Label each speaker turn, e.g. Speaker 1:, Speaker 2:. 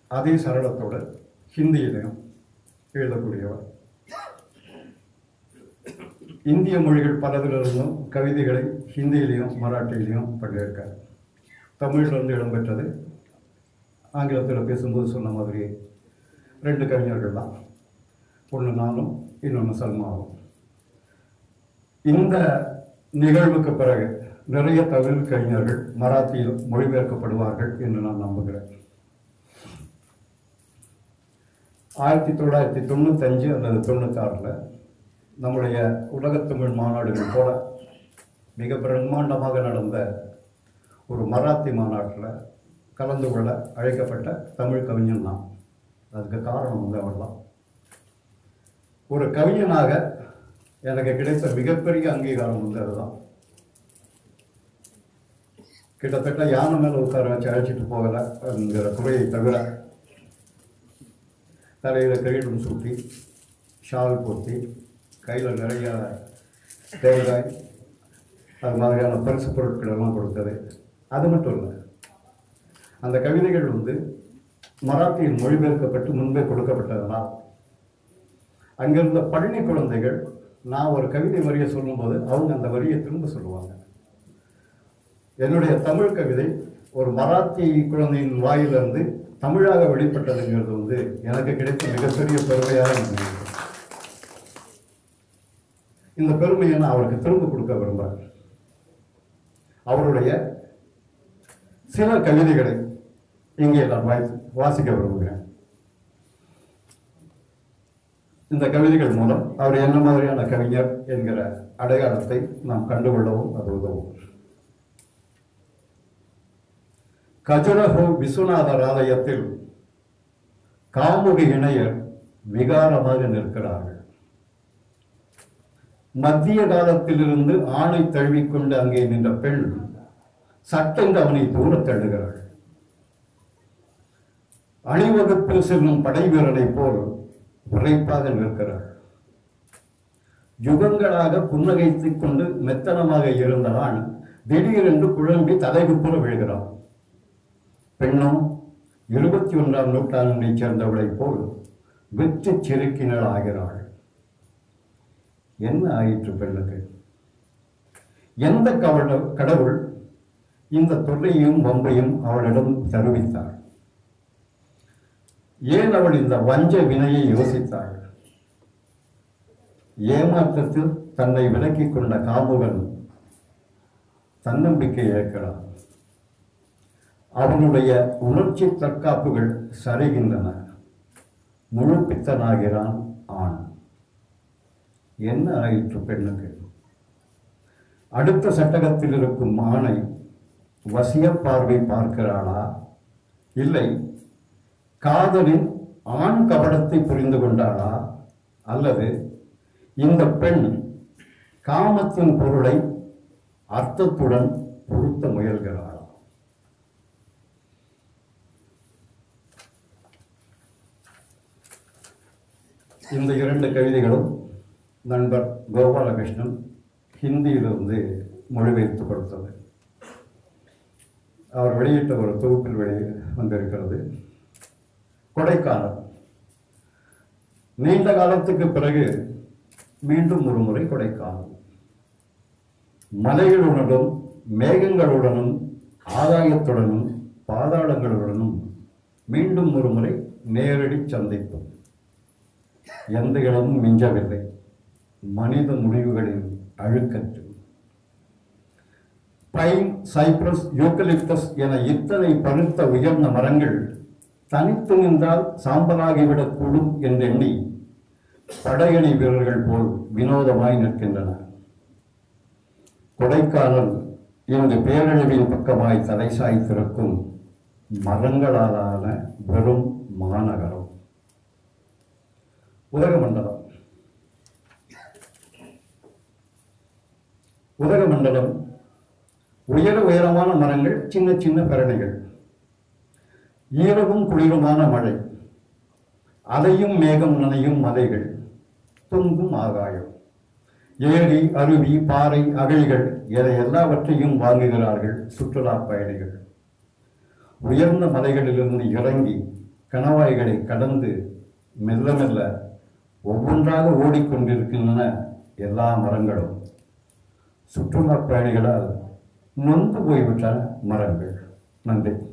Speaker 1: அதே சரளத்தோட ஹிந்தியிலையும் எழுதக்கூடியவர் இந்திய மொழிகள் பலதிலிருந்தும் கவிதைகளை ஹிந்தியிலையும் மராட்டியிலையும் பண்ணியிருக்கார் தமிழில் இருந்து இடம்பெற்றது ஆங்கிலத்தில் பேசும்போது சொன்ன மாதிரி ரெண்டு கவிஞர்கள் தான் ஒன்று நானும் இன்னொன்று சல்மாவும் இந்த நிகழ்வுக்கு பிறகு நிறைய தமிழ் கவிஞர்கள் மராத்தியில் மொழிபெயர்க்கப்படுவார்கள் என்று நான் நம்புகிறேன் ஆயிரத்தி தொள்ளாயிரத்தி தொண்ணூத்தஞ்சு அல்லது தொண்ணூத்தாறில் நம்முடைய உலகத்தமிழ் மாநாடுகள் போல மிக பிரம்மாண்டமாக நடந்த ஒரு மராத்தி மாநாட்டில் கலந்து கொள்ள அழைக்கப்பட்ட தமிழ் கவிஞன் நான் அதுக்கு காரணம் வந்து அவர் தான் ஒரு கவிஞனாக எனக்கு கிடைத்த மிகப்பெரிய அங்கீகாரம் வந்து அதுதான் கிட்டத்தட்ட யானை மேலே உட்கார வச்சு அழைச்சிட்டு போகலை என்கிற குறையை தவிர தலையில் கிரீடம் சூட்டி ஷால் போத்தி கையில் நிறைய தேங்காய் அது மாதிரியான பரிசு பொருட்கள் எல்லாம் கொடுத்தது அது மட்டும் இல்லை அந்த கவிதைகள் வந்து மராத்தியில் மொழிபெயர்க்கப்பட்டு முன்பே கொடுக்கப்பட்டதனால் அங்கிருந்த பள்ளி குழந்தைகள் நான் ஒரு கவிதை வரியை சொல்லும்போது அவங்க அந்த வரியை திரும்ப சொல்லுவாங்க என்னுடைய தமிழ் கவிதை ஒரு மராத்தி குழந்தையின் வாயிலிருந்து தமிழாக வெளிப்பட்டதுங்கிறது வந்து எனக்கு கிடைத்த மிகப்பெரிய பெருமையாக நான் நினைக்கிறேன் இந்த பெருமையை நான் அவருக்கு திரும்ப கொடுக்க விரும்புகிறேன் அவருடைய சில கவிதைகளை இங்கே நான் வாசி வாசிக்க விரும்புகிறேன் இந்த கவிதைகள் மூலம் அவர் என்ன மாதிரியான கவிஞர் என்கிற அடையாளத்தை நாம் கண்டுகொள்ளவும் அது உதவும் கஜுரஹோ விஸ்வநாதர் ஆலயத்தில் காமுகி இணையர் விகாரமாக நிற்கிறார்கள் மத்திய காலத்திலிருந்து ஆணை தழுவிக்கொண்டு அங்கே நின்ற பெண் சட்டென்று அவனை தூரத் தள்ளுகிறாள் அணிவகுப்பில் செல்லும் படை வீரனைப் போல் விரைப்பாக நிற்கிறாள் யுகங்களாக புன்னகைத்துக் கொண்டு மெத்தனமாக இருந்த ஆண் திடீரென்று குழம்பி தலைகுப்புற விழுகிறான் பெண்ணும் இருபத்தி ஒன்றாம் நூற்றாண்டைச் சேர்ந்தவளைப் போல் வெற்றி சிறுக்கினள் ஆகிறாள் என்ன ஆயிற்று பெண்ணுக்கு எந்த கவல கடவுள் இந்த தொல்லையும் வம்பையும் அவளிடம் தருவித்தாள் ஏன் அவள் இந்த வஞ்ச வினையை யோசித்தாள் ஏமாற்றத்தில் தன்னை விலக்கிக் கொண்ட காமுகன் தன்னம்பிக்கை இழக்கிறான் அவனுடைய உணர்ச்சி தற்காப்புகள் சரிகின்றன முழுப்பித்தனாகிறான் ஆண் என்ன ஆயிற்று பெண்ணுக்கு அடுத்த சட்டகத்தில் இருக்கும் ஆணை வசிய பார்வை பார்க்கிறாளா இல்லை காதலின் ஆண் கபடத்தை புரிந்து கொண்டாளா அல்லது இந்த பெண் காமத்தின் பொருளை அர்த்தத்துடன் பொருத்த முயல்கிறாளா இந்த இரண்டு கவிதைகளும் நண்பர் கோபாலகிருஷ்ணன் ஹிந்தியிலிருந்து மொழிபெயர்த்து கொடுத்தது அவர் வெளியிட்ட ஒரு தொகுப்பில் வெளி வந்திருக்கிறது கொடைக்கானல் நீண்ட காலத்துக்கு பிறகு மீண்டும் ஒரு முறை கொடைக்கானல் மலைகளுடனும் மேகங்களுடனும் ஆகாயத்துடனும் பாதாளங்களுடனும் மீண்டும் ஒரு முறை நேரடி சந்திப்பு எந்த இடமும் மிஞ்சவில்லை மனித முடிவுகளின் அழுக்கற்று பைன் சைப்ரஸ் யூக்கலிப்டஸ் என இத்தனை பழுத்த உயர்ந்த மரங்கள் தனித்து நின்றால் சாம்பலாகிவிடக்கூடும் என்றெண்ணி படையணி வீரர்கள் போல் வினோதமாய் நிற்கின்றன கொடைக்கானல் இன்று பேரழிவின் பக்கமாய் தலை சாய்த்திருக்கும் மரங்களாலான வெறும் மாநகரம் உதகமண்டலம் உதகமண்டலம் உயர உயரமான மரங்கள் சின்ன சின்ன பரணிகள் ஈரவும் குளிருமான மழை அலையும் மேகம் நனையும் மலைகள் தொங்கும் ஆகாயம் ஏரி அருவி பாறை அகழிகள் என எல்லாவற்றையும் வாங்குகிறார்கள் சுற்றுலா பயணிகள் உயர்ந்த மலைகளிலிருந்து இறங்கி கணவாய்களை கடந்து மெல்ல மெல்ல ஒவ்வொன்றாக ஓடிக்கொண்டிருக்கின்றன எல்லா மரங்களும் சுற்றுலா பயணிகளால் நொந்து போய்விட்டன மரங்கள் நன்றி